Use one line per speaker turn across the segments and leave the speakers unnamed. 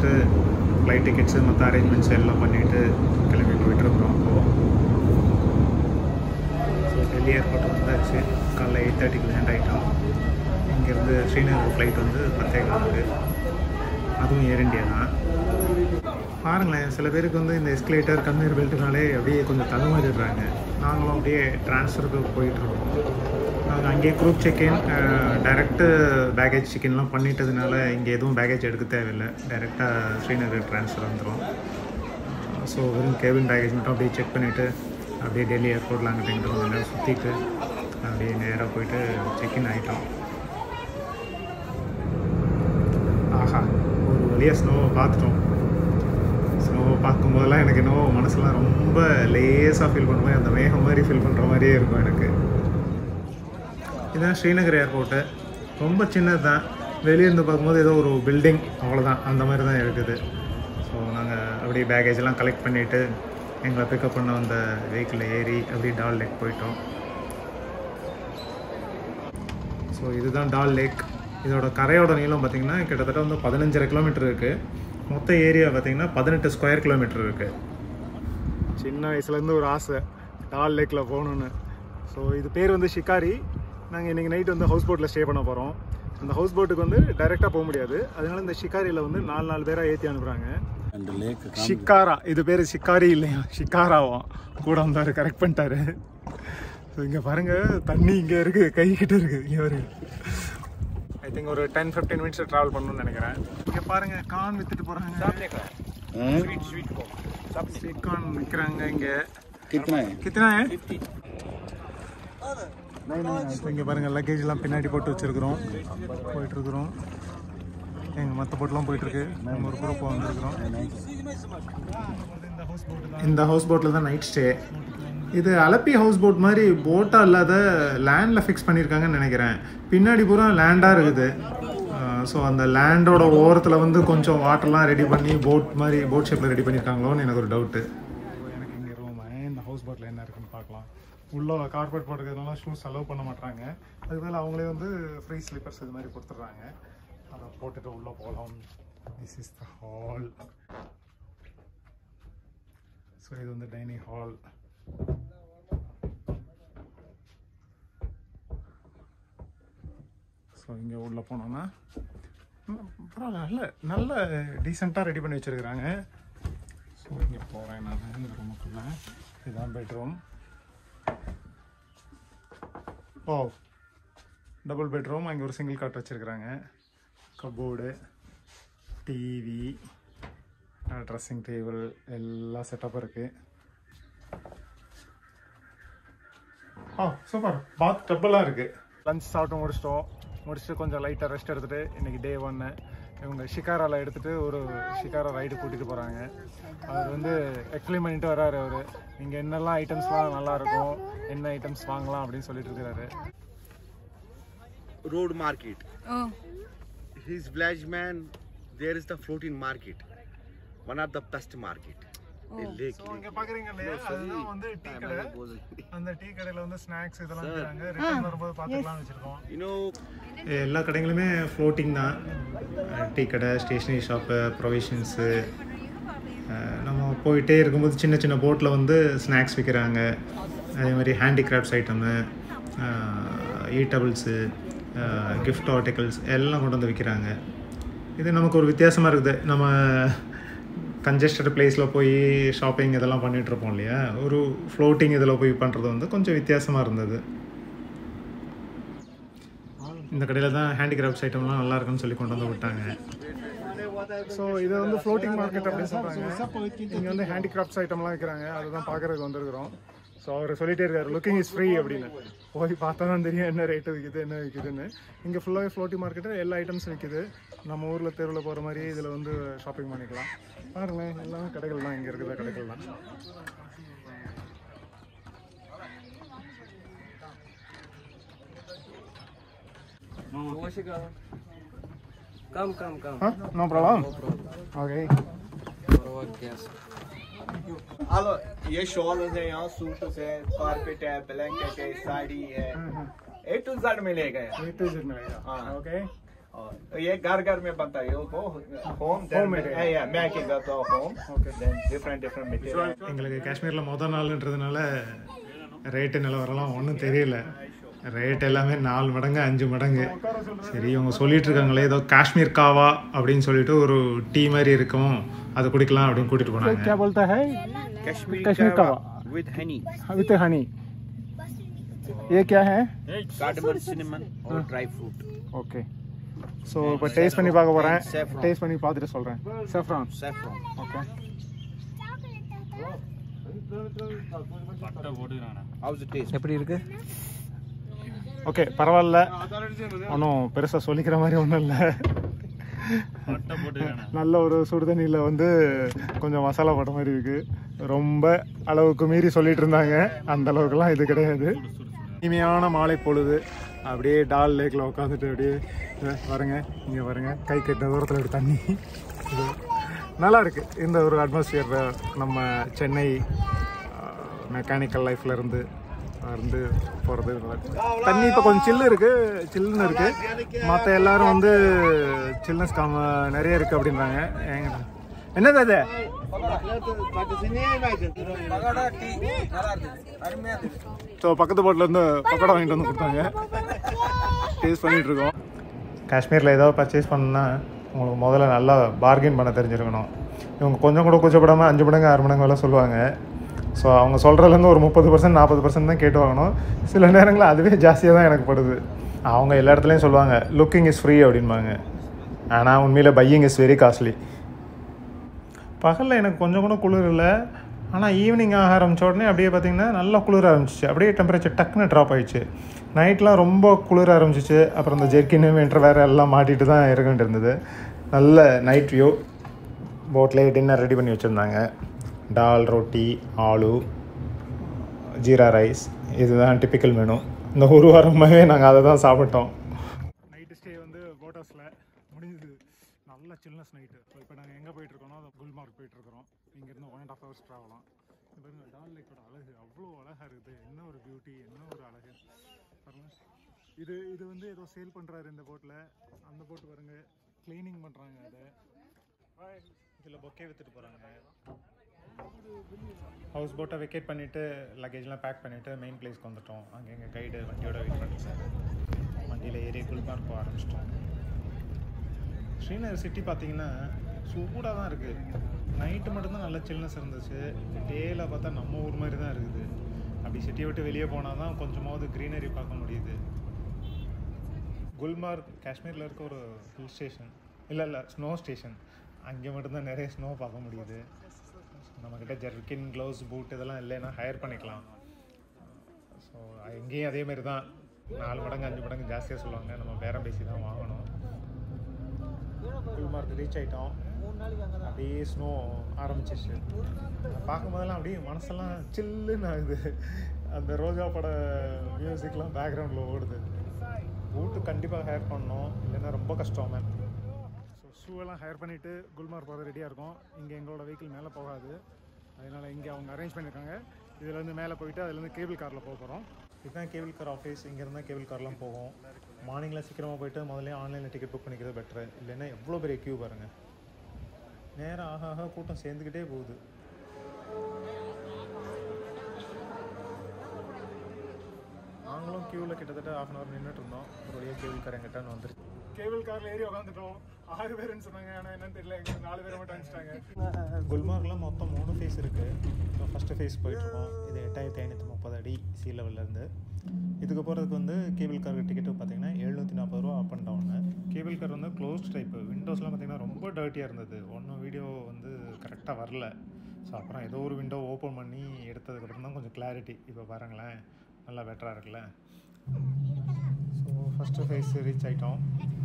முடிச்சுட்டு flight tickets மற்ற arrangements எல்லாம் பண்ணிவிட்டு கிளம்பி போயிட்டுருக்குறோம் அப்போது ஸோ டெல்லி ஏர்போர்ட் வந்தாச்சு காலைல எயிட் தேர்ட்டிக்கு லேண்ட் ஆகிட்டோம் இங்கேருந்து ஸ்ரீநகர் ஃப்ளைட் வந்து பத்தே காலுக்கு அதுவும் ஏர் இந்தியா தான் பாருங்களேன் சில பேருக்கு வந்து இந்த எஸ்கலேட்டர் கன்வேர் பெல்ட்னாலே அப்படியே கொஞ்சம் தடுமாறிடுறாங்க நாங்களும் அப்படியே ட்ரான்ஸ்ஃபருக்கு போயிட்டுருக்கோம் நாங்கள் அங்கேயே குரூப் செக்இன் டைரெக்டு பேக்கேஜ் செக்இன்லாம் பண்ணிட்டதுனால இங்கே எதுவும் பேக்கேஜ் எடுக்க தேவையில்லை டைரெக்டாக ஸ்ரீநகர் ட்ரான்ஸ்ஃபர் வந்துடும் ஸோ வெறும் கேபின் பேக்கேஜ் மட்டும் அப்படியே செக் பண்ணிவிட்டு அப்படியே டெல்லி ஏர்போர்ட்டில் அங்கிட்ட இங்கிட்ட கொஞ்சம் நேரம் சுற்றிட்டு அப்படியே நேராக போயிட்டு செக்இன் ஆகிட்டோம் ஆஹா ஒரு வழியாக ஸ்னோவை பார்த்துட்டோம் ஸ்னோவை பார்க்கும்போதெல்லாம் எனக்கு என்னவோ மனசுலாம் ரொம்ப லேஸாக ஃபீல் பண்ணுற மாதிரி அந்த மேகம் மாதிரி ஃபீல் பண்ணுற மாதிரியே இருக்கும் எனக்கு இதுதான் ஸ்ரீநகர் ஏர்போர்ட்டு ரொம்ப சின்னது தான் வெளியிருந்து பார்க்கும்போது ஏதோ ஒரு பில்டிங் அவ்வளோதான் அந்த மாதிரி தான் இருக்குது ஸோ நாங்கள் அப்படியே பேக்கேஜெல்லாம் கலெக்ட் பண்ணிவிட்டு எங்களை பிக்கப் பண்ண வந்த வெஹிக்கிளில் ஏறி அப்படியே டால் லேக் போயிட்டோம் ஸோ இதுதான் டால் லேக் இதோட கரையோட நீளம் பார்த்தீங்கன்னா கிட்டத்தட்ட வந்து பதினஞ்சரை கிலோமீட்டர் இருக்குது மொத்த ஏரியா பார்த்தீங்கன்னா பதினெட்டு ஸ்கொயர் கிலோமீட்டர் இருக்குது சின்ன வயசுலேருந்து ஒரு ஆசை டால் லேக்கில் போகணுன்னு ஸோ இது பேர் வந்து ஷிகாரி நாங்கள் இன்றைக்கி நைட் வந்து ஹவுஸ் போட்டில் ஸ்டே பண்ண போகிறோம் அந்த ஹவுஸ் போட்டுக்கு வந்து டைரெக்டாக போக முடியாது அதனால இந்த ஷிகாரியில் வந்து நாலு நாலு பேராக ஏற்றி அனுப்புகிறாங்க
அந்த லேக்
ஷிக்காரா இது பேர் ஷிக்காரி இல்லையா ஷிக்காராவாம் கூட வந்தார் கரெக்ட் பண்ணிட்டாரு ஸோ இங்கே பாருங்க தண்ணி இங்கே இருக்குது கை கிட்ட இருக்குது இங்கே ஒரு ஐ திங்க் ஒரு டென் ஃபிஃப்டீன் மினிட்ஸ் ட்ராவல் பண்ணணும்னு நினைக்கிறேன் இங்கே பாருங்க கான் வித்துட்டு போகிறாங்க ஸ்வீட் கார்ன் விற்கிறாங்க இங்கே
कितना है
கித்தனா இங்கே பாருங்க லக்கேஜ்லாம் பின்னாடி போட்டு வச்சிருக்கிறோம் போயிட்டு இருக்கிறோம் எங்கள் மற்ற போட்லாம் போயிட்டு இருக்கு நம்ம ஒரு குரூப் வந்திருக்கிறோம் இந்த ஹவுஸ் போட்டில் தான் நைட் ஸ்டே இது அலப்பி ஹவுஸ் போட் மாதிரி போட்டாக இல்லாத லேண்டில் ஃபிக்ஸ் பண்ணியிருக்காங்கன்னு நினைக்கிறேன் பின்னாடி பூரா லேண்டாக இருக்குது ஸோ அந்த லேண்டோட ஓரத்தில் வந்து கொஞ்சம் வாட்டர்லாம் ரெடி பண்ணி போட் மாதிரி போட் ஷேப்பில் ரெடி பண்ணியிருக்காங்களோன்னு எனக்கு ஒரு டவுட்டு எனக்கு இங்கே ரூம் இந்த ஹவுஸ் போட்டில் என்ன இருக்குன்னு பார்க்கலாம் உள்ள கார்பெட் போட்டுக்கிறதுனால ஷூஸ் அலோவ் பண்ண மாட்டாங்க அதுக்கு மேலே அவங்களே வந்து ஃப்ரீ ஸ்லிப்பர்ஸ் இது மாதிரி கொடுத்துட்றாங்க அதை போட்டுட்டு உள்ளே போகலாம் this is the hall so இது வந்து டைனிங் ஹால் ஸோ இங்கே உள்ளே போனோன்னா ம், பரவாயில்ல நல்ல நல்ல டீசெண்டாக ரெடி பண்ணி வச்சுருக்குறாங்க ஸோ இங்கே போகிறேன் நான் இந்த ரூமுக்குள்ள இதுதான் பெட்ரூம் ஓ டபுள் பெட்ரூம் அங்கே ஒரு சிங்கிள் காட் வச்சுருக்குறாங்க கபோர்டு டிவி ட்ரெஸ்ஸிங் டேபிள் எல்லா செட்டப்பும் இருக்குது ஓ சூப்பர் பாத் டப்பெல்லாம் இருக்குது லஞ்ச் சாப்பிட்டு முடிச்சிட்டோம் முடிச்சுட்டு கொஞ்சம் லைட்டாக ரெஸ்ட் எடுத்துகிட்டு இன்றைக்கி டே ஒன்று இவங்க ஷிகாராவில் எடுத்துகிட்டு ஒரு ஷிகாரா ரைடு கூட்டிகிட்டு போகிறாங்க அவர் வந்து எக்ஸ்பிளைன் பண்ணிட்டு வராரு அவர் இங்கே என்னெல்லாம் ஐட்டம்ஸ்லாம் நல்லா இருக்கும் என்ன ஐட்டம்ஸ் வாங்கலாம் அப்படின்னு சொல்லிட்டு இருக்கிறாரு
road market.
Oh,
His village man, there is the floating market. One of the best market. A lake.
So இங்கே பார்க்குறீங்க இல்லையா அதுதான் வந்து டீ கடை அந்த டீ கடையில் வந்து ஸ்நாக்ஸ் இதெல்லாம் தராங்க ரிட்டர்ன் வரும்போது பார்த்துக்கலாம்னு வச்சுருக்கோம்
You know,
எல்லா கடைகளுமே ஃப்ளோட்டிங் தான் டீ கடை ஸ்டேஷ்னரி ஷாப்பு ப்ரொவிஷன்ஸு நம்ம போயிட்டே இருக்கும்போது சின்ன சின்ன போட்டில் வந்து ஸ்நாக்ஸ் விற்கிறாங்க அதே மாதிரி handicrafts item eatables gift articles எல்லாம் கொண்டு வந்து விற்கிறாங்க இது நமக்கு ஒரு வித்தியாசமாக இருக்குது நம்ம கன்ஜஸ்டட் பிளேஸில் போய் ஷாப்பிங் இதெல்லாம் பண்ணிட்டு இருப்போம் இல்லையா ஒரு ஃப்ளோட்டிங் இதில் போய் பண்ணுறது வந்து கொஞ்சம் வித்தியாசமாக இருந்தது இந்த கடையில் தான் ஹேண்டிகிராஃப்ட்ஸ் ஐட்டம்லாம் நல்லா இருக்குன்னு சொல்லி கொண்டு வந்து விட்டாங்க ஸோ இது வந்து ஃப்ளோட்டிங் மார்க்கெட் அப்படின்னு சொல்கிறாங்க இங்கே வந்து ஹேண்டிகிராஃப்ட்ஸ் ஐட்டம்லாம் விற்கிறாங்க அதுதான் பார்க்குறதுக்கு வந்திருக்கிறோம் ஸோ அவர் சொல்லிட்டே இருக்காரு லுக்கிங் இஸ் ஃப்ரீ அப்படின்னு போய் பார்த்தா தான் தெரியும் என்ன ரேட்டு விற்கிது என்ன விற்கிதுன்னு இங்கே ஃபுல்லாகவே ஃப்ளோட்டிங் மார்க்கெட்டு எல்லா ஐட்டம்ஸும் விற்கிது நம்ம ஊரில் தெருவில் போகிற மாதிரி இதில் வந்து ஷாப்பிங் பண்ணிக்கலாம் பாருங்களேன் எல்லாமே கடைகள் தான் இங்கே இருக்கிற கடைகள் தான்
Come, come, come.
No problem okay
hello ये शॉल है यहाँ सूट है कारपेट है ब्लैंकेट है साड़ी है ए टू जेड मिलेगा यहाँ
ए टू जेड मिलेगा
हाँ।
ओके
और ये घर घर में बनता है वो home
Home material.
yeah making up the home
Okay.
then different different material
எங்களுக்கு காஷ்மீரில் மொதல் நாள்ன்றதுனால ரேட்டு நிலவரம்லாம் ஒன்றும் தெரியல ரேட் எல்லாமே நாலு மடங்கு அஞ்சு மடங்கு சரி இவங்க சொல்லிட்டு இருக்காங்களே ஏதோ காஷ்மீர் காவா அப்படின்னு சொல்லிட்டு ஒரு டீ மாதிரி இருக்கும் அதை குடிக்கலாம் அப்படின்னு கூட்டிட்டு போனாங்க
क्या बोलता है
Kashmiri,
Kashmir
kawa
kawa.
with honey,
with honey ये क्या है
cardamom, cinnamon, or dry fruit.
Okay so இப்போ டேஸ்ட் பண்ணி பார்க்க போகிறேன்
Saffron.
டேஸ்ட் பண்ணி பார்த்துட்டு சொல்கிறேன் saffron
Saffron.
Okay
How's the taste?
எப்படி இருக்கு
ஓகே பரவாயில்ல ஒன்றும் பெருசாக சொல்லிக்கிற மாதிரி ஒன்றும் இல்லை நல்ல ஒரு சுடுதண்ணியில் வந்து கொஞ்சம் மசாலா போட்ட மாதிரி இருக்கு ரொம்ப அளவுக்கு மீறி சொல்லிட்டு இருந்தாங்க அந்த அளவுக்குலாம் இது கிடையாது இனிமையான மாலை பொழுது அப்படியே டால் லேக்கில் உட்காந்துட்டு அப்படியே இத பாருங்க இங்கே பாருங்க கை கெட்ட தூரத்தில் ஒரு தண்ணி இது நல்லா இருக்கு இந்த ஒரு அட்மாஸ்பியர் நம்ம சென்னை மெக்கானிக்கல் லைஃப்ல இருந்து இருந்து போகிறது தண்ணி இப்போ கொஞ்சம் சில்லு இருக்கு சில்லுன்னு இருக்கு மற்ற எல்லாரும் வந்து சில்னஸ் காம நிறைய இருக்கு அப்படின்றாங்க ஏங்கடா என்னது அது ஸோ பக்கத்து போட்டில் இருந்து பக்கோடா வாங்கிட்டு வந்து கொடுத்தாங்க டேஸ்ட் பண்ணிட்டு இருக்கோம்
காஷ்மீரில் ஏதாவது பர்ச்சேஸ் பண்ணணும்னா உங்களுக்கு முதல்ல நல்லா பார்கெயின் பண்ண தெரிஞ்சிருக்கணும் இவங்க கொஞ்சம் கூட கூச்சப்படாமல் அஞ்சு மடங்கு ஆறு மடங்கு விலை சொல்லுவாங்க ஸோ அவங்க சொல்கிறதுலேருந்து ஒரு முப்பது பர்சன்ட் நாற்பது பர்சன்ட் தான் கேட்டு வாங்கணும் சில நேரங்களில் அதுவே ஜாஸ்தியாக தான் எனக்கு படுது அவங்க எல்லா இடத்துலையும் சொல்லுவாங்க லுக்கிங் இஸ் ஃப்ரீ அப்படின்பாங்க ஆனால் உண்மையில் பையிங் இஸ் வெரி காஸ்ட்லி பகலில் எனக்கு கொஞ்சம் கூட குளிர் இல்லை ஆனால் ஈவினிங் ஆக ஆரம்பிச்ச உடனே அப்படியே பார்த்தீங்கன்னா நல்லா குளிர ஆரம்பிச்சிச்சு அப்படியே டெம்பரேச்சர் டக்குன்னு ட்ராப் ஆயிடுச்சு நைட்லாம் ரொம்ப குளிர ஆரம்பிச்சிச்சு அப்புறம் இந்த ஜெர்கின் வென்டர் வேறு எல்லாம் மாட்டிட்டு தான் இருக்க வேண்டியிருந்தது நல்ல நைட் வியூ போட்லேயே டின்னர் ரெடி பண்ணி வச்சுருந்தாங்க டால் ரொட்டி ஆலு ஜீரா ரைஸ் இதுதான் டிப்பிக்கல் மெனு இந்த ஒரு வாரமாகவே நாங்கள் அதை தான் சாப்பிட்டோம்
நைட்டு ஸ்டே வந்து போட் ஹவுஸில் முடிஞ்சது நல்ல சில்னஸ் நைட்டு ஸோ இப்போ நாங்கள் எங்கே போயிட்டுருக்கோம்னா குல்மார்க் போயிட்டுருக்கிறோம் இங்கேருந்து ஒன் அண்ட் ஆஃப் ஹவர்ஸ் ட்ராவலாம் பாருங்க டால் லேக்கோட அழகு அவ்வளோ அழகாக இருக்குது என்ன ஒரு பியூட்டி என்ன ஒரு அழகு பாருங்க இது இது வந்து ஏதோ சேல் பண்ணுறாரு இந்த போட்டில் அந்த போட்டு பாருங்க க்ளீனிங் பண்ணுறாங்க அதை
இதில் பொக்கே விற்றுட்டு போகிறாங்க ஹவுஸ் போட்டை வெக்கேட் பண்ணிவிட்டு லக்கேஜ்லாம் பேக் பண்ணிவிட்டு மெயின் பிளேஸ்க்கு வந்துட்டோம் அங்கே எங்கள் கைடு வண்டியோட வெயிட் பண்ணிட்டாரு வண்டியில் ஏறி குல்மார்க் போக ஆரம்பிச்சிட்டோம் ஸ்ரீநகர் சிட்டி பார்த்தீங்கன்னா சூடாக தான் இருக்குது நைட்டு மட்டும்தான் நல்ல சில்னஸ் இருந்துச்சு டேயில் பார்த்தா நம்ம ஊர் மாதிரி தான் இருக்குது அப்படி சிட்டியை விட்டு வெளியே போனால் தான் கொஞ்சமாவது க்ரீனரி பார்க்க முடியுது குல்மார்க் காஷ்மீரில் இருக்க ஒரு ஹில் ஸ்டேஷன் இல்லை இல்லை ஸ்னோ ஸ்டேஷன் அங்கே மட்டும்தான் நிறைய ஸ்னோ பார்க்க முடியுது நம்மக்கிட்ட ஜெர்கின் க்ளவுஸ் பூட் இதெல்லாம் இல்லைன்னா ஹையர் பண்ணிக்கலாம் ஸோ எங்கேயும் அதே மாதிரி தான் நாலு மடங்கு அஞ்சு மடங்கு ஜாஸ்தியாக சொல்லுவாங்க நம்ம பேரம் பேசி தான் வாங்கணும் குல்மார்க் ரீச் ஆகிட்டோம் அப்படியே ஸ்னோ ஆரம்பிச்சிச்சு பார்க்கும்போதெல்லாம் அப்படியே மனசெல்லாம் சில்லுன்னு ஆகுது அந்த ரோஜா பட மியூசிக்லாம் பேக்ரவுண்டில் ஓடுது பூட்டு கண்டிப்பாக ஹேர் பண்ணணும் இல்லைன்னா ரொம்ப கஷ்டம் மேம்
ஸோ ஷூவெல்லாம் ஹையர் பண்ணிவிட்டு குல்மார்க் போக ரெடியாக இருக்கும் இங்கே எங்களோட வெஹிக்கிள் மேலே போகாது அதனால் இங்கே அவங்க அரேஞ்ச் பண்ணியிருக்காங்க இதுலேருந்து மேலே போயிட்டு அதுலேருந்து கேபிள் காரில் போக போகிறோம்
இதுதான் கேபிள் கார் ஆஃபீஸ் இங்கேருந்து கேபிள் கார்லாம் போகும் மார்னிங்கில் சீக்கிரமாக போயிட்டு முதல்ல ஆன்லைனில் டிக்கெட் புக் பண்ணிக்கிறது பெட்ரு இல்லைன்னா எவ்வளோ பெரிய கியூ பாருங்கள் நேரம் ஆக ஆக கூட்டம் சேர்ந்துக்கிட்டே போகுது நாங்களும் க்யூவில் கிட்டத்தட்ட ஆஃப் அன் ஹவர் நின்றுட்டு இருந்தோம் ஒரு வழியாக கேபிள் கார் எங்கிட்ட வந்துருச்சு
கேபிள் காரில் ஏறி உட்காந்துட்டோம் ஆறு பேருன்னு சொன்னாங்க ஆனால் என்னன்னு தெரியல எங்களுக்கு நாலு பேரை மட்டும் அனுப்பிச்சிட்டாங்க
குல்மார்க்கில் மொத்தம் மூணு ஃபேஸ் இருக்குது ஃபஸ்ட்டு ஃபேஸ் போயிட்டுருக்கோம் இது எட்டாயிரத்தி ஐநூற்றி முப்பது அடி சி லெவல்லேருந்து இதுக்கு போகிறதுக்கு வந்து கேபிள் கார் டிக்கெட்டு பார்த்தீங்கன்னா எழுநூற்றி நாற்பது ரூபா up and down cable car வந்து க்ளோஸ் டைப்பு விண்டோஸ்லாம் பார்த்தீங்கன்னா ரொம்ப டர்ட்டியாக இருந்தது ஒன்றும் வீடியோ வந்து கரெக்டாக வரல ஸோ அப்புறம் ஏதோ ஒரு விண்டோ ஓப்பன் பண்ணி எடுத்ததுக்கப்புறம் தான் கொஞ்சம் கிளாரிட்டி இப்போ பாருங்களேன் நல்லா பெட்டராக இருக்குல்ல ஸோ ஃபஸ்ட்டு ஃபேஸ் ரீச் ஆகிட்டோம்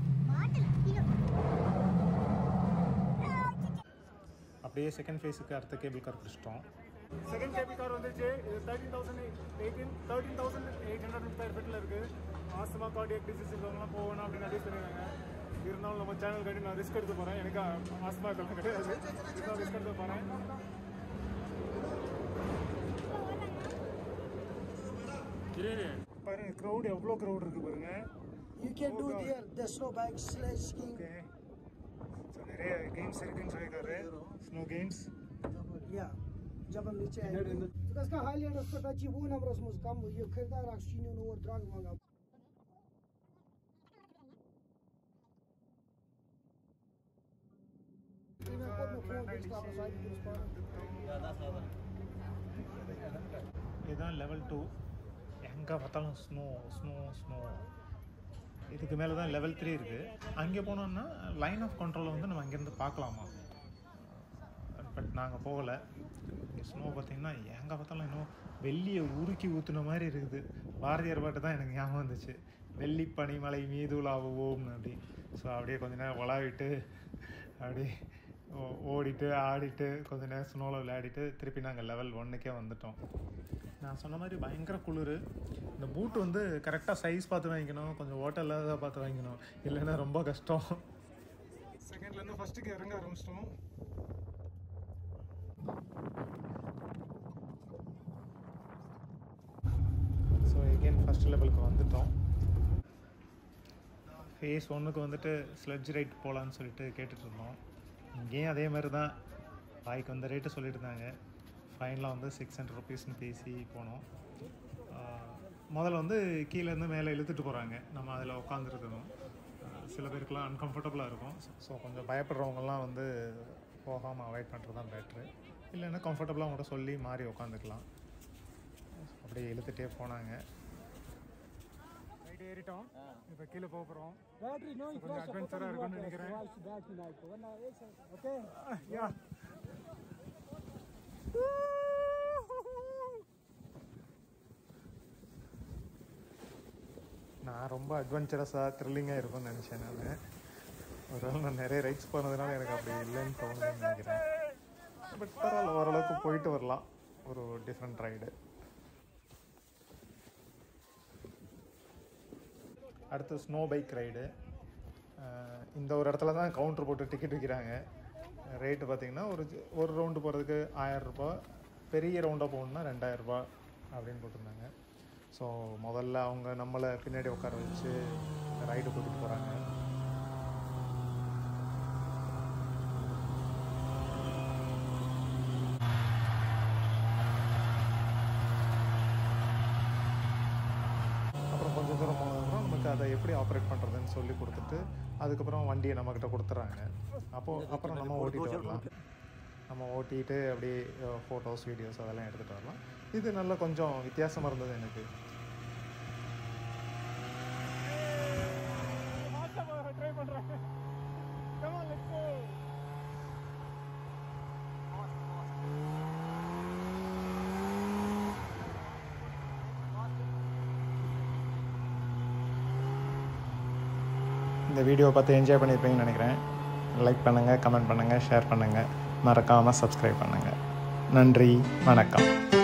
அப்படியே செகண்ட் ஃபேஸுக்கு அடுத்த கேபிள் கார் பிடிச்சிட்டோம்
செகண்ட் கேபிள் கார் வந்துச்சு இது thirteen thousand eighteen thirteen thousand eight hundred square ஃபீட்டில் இருக்குது ஆஸ்துமா கார்டியக் டிசீஸ் இருக்கவங்களாம் போகணும் அப்படின்னு அட்வைஸ் பண்ணிருக்காங்க இருந்தாலும் நம்ம சேனல் கட்டி நான் ரிஸ்க் எடுத்து போகிறேன் எனக்கு ஆஸ்துமா எல்லாம் கிடையாது இருந்தாலும் ரிஸ்க் எடுத்து போகிறேன் பாருங்க க்ரௌட் எவ்வளோ க்ரௌட் இருக்குது பாருங்க
You can do there the snow bike, sledge skiing.
Okay so நிறைய கேம்ஸ் இருக்குன்னு சொல்லியிருக்காரு ஸ்னோ கேம்ஸ்
Yeah. जब हम नीचे आएंगे तो कसका हाईलैंड उसको टची वो नंबर उसमें कम ये खरीदार अक्सचीनियों ने और ड्रग मांगा
இதுதான் லெவல் டூ எங்கே பார்த்தாலும் ஸ்னோ ஸ்னோ ஸ்னோ இதுக்கு மேலே தான் லெவல் த்ரீ இருக்குது அங்கே போனோம்னா லைன் ஆஃப் கண்ட்ரோலை வந்து நம்ம அங்கேருந்து பார்க்கலாமா பட் நாங்கள் போகலை ஸ்னோ பார்த்தீங்கன்னா எங்கே பார்த்தாலும் இன்னும் வெள்ளியை உருக்கி ஊற்றுன மாதிரி இருக்குது பாரதியார் பாட்டு தான் எனக்கு ஞாபகம் வந்துச்சு வெள்ளி பனிமலை மீதுலாவோம்னு அப்படி ஸோ அப்படியே கொஞ்ச நேரம் உலாவிட்டு அப்படியே ஓ- ஓடிட்டு ஆடிட்டு கொஞ்ச நேரம் ஸ்னோவில் விளையாடிட்டு திருப்பி நாங்கள் லெவல் ஒன்றுக்கே வந்துட்டோம் நான் சொன்ன மாதிரி பயங்கர குளிர் இந்த பூட் வந்து கரெக்டாக சைஸ் பார்த்து வாங்கிக்கணும் கொஞ்சம் ஓட்டை இல்லாத பார்த்து வாங்கிக்கணும் இல்லைன்னா ரொம்ப கஷ்டம்
செகண்ட்லேருந்து ஃபஸ்ட்டுக்கு இறங்க ஆரம்பிச்சிட்டோம்
ஸோ எகெயின் ஃபஸ்ட் லெவலுக்கு வந்துட்டோம் ஃபேஸ் ஒன்றுக்கு வந்துட்டு ஸ்லெட்ஜ் ரைட் போகலான்னு சொல்லிட்டு கேட்டுட்டு இருந்தோம் இங்கேயும் அதே மாதிரி தான் பாய்க்கு வந்த ரேட்டு சொல்லிட்டு இருந்தாங்க ஃபைனலாக வந்து சிக்ஸ் ஹண்ட்ரட் ருபீஸ்னு பேசி போனோம் ஆஹ் முதல்ல வந்து கீழேருந்து மேலே இழுத்துட்டு போகிறாங்க நம்ம அதில் உட்காந்துருக்கணும் சில பேருக்குலாம் அன்கம்ஃபர்டபுளாக இருக்கும் ஸோ கொஞ்சம் பயப்படுறவங்கலாம் வந்து போகாமல் அவாய்ட் பண்ணுறது தான் பெட்ரு இல்லைன்னா கம்ஃபர்டபுளாக கூட சொல்லி மாறி உட்காந்துக்கலாம் அப்படியே இழுத்துட்டே போனாங்க
ரைட் ஏறிட்டோம் இப்போ கீழே போக போகிறோம்
बैटरी नो
கொஞ்சம் அட்வென்ச்சராக இருக்கும்னு நினைக்கிறேன்
बैटरी नाइट वरना एक साथ ओके
யா
நான் ரொம்ப அட்வென்ச்சரஸாக த்ரில்லிங்காக இருக்கும்னு நினச்சேன் நான் ஒருவேளை நான் நிறைய ரைட்ஸ் போனதுனால எனக்கு அப்படி இல்லைன்னு தோணுதுன்னு நினைக்கிறேன் பட் பரவாயில்ல ஓரளவுக்கு போயிட்டு வரலாம் ஒரு டிஃப்ரெண்ட் ரைடு அடுத்து ஸ்னோ பைக் ரைடு இந்த ஒரு இடத்துல தான் கவுண்டர் போட்டு டிக்கெட் விற்கிறாங்க ரேட்டு பார்த்தீங்கன்னா ஒரு ஜ- ஒரு ரவுண்டு போகிறதுக்கு ஆயரரூபா பெரிய ரவுண்டாக போகணுன்னா ரெண்டாயிரரூபா அப்படின்னு போட்டிருந்தாங்க ஸோ முதல்ல அவங்க நம்மளை பின்னாடி உட்கார வச்சு ரைடு கூட்டிகிட்டு போகிறாங்க அப்புறம் கொஞ்சம் தூரம் போனதுக்கப்புறம் நமக்கு அதை எப்படி ஆப்ரேட் பண்ணுறதுன்னு சொல்லி கொடுத்துட்டு அதுக்கப்புறம் வண்டியை நம்மக்கிட்ட கொடுத்துட்றாங்க அப்போது அப்புறம் நம்ம ஓட்டிகிட்டு வரலாம் நம்ம ஓட்டிட்டு அப்படியே ஃபோட்டோஸ் வீடியோஸ் அதெல்லாம் எடுத்துகிட்டு வரலாம் இது நல்லா கொஞ்சம் வித்தியாசமாக இருந்தது எனக்கு
ட்ரை பண்ணுறேன் Come on, let's go.
இந்த வீடியோ பார்த்து என்ஜாய் பண்ணியிருப்பீங்கன்னு நினைக்கிறேன் லைக் பண்ணுங்கள் கமெண்ட் பண்ணுங்கள் ஷேர் பண்ணுங்கள் மறக்காமல் சப்ஸ்கிரைப் பண்ணுங்கள் நன்றி வணக்கம்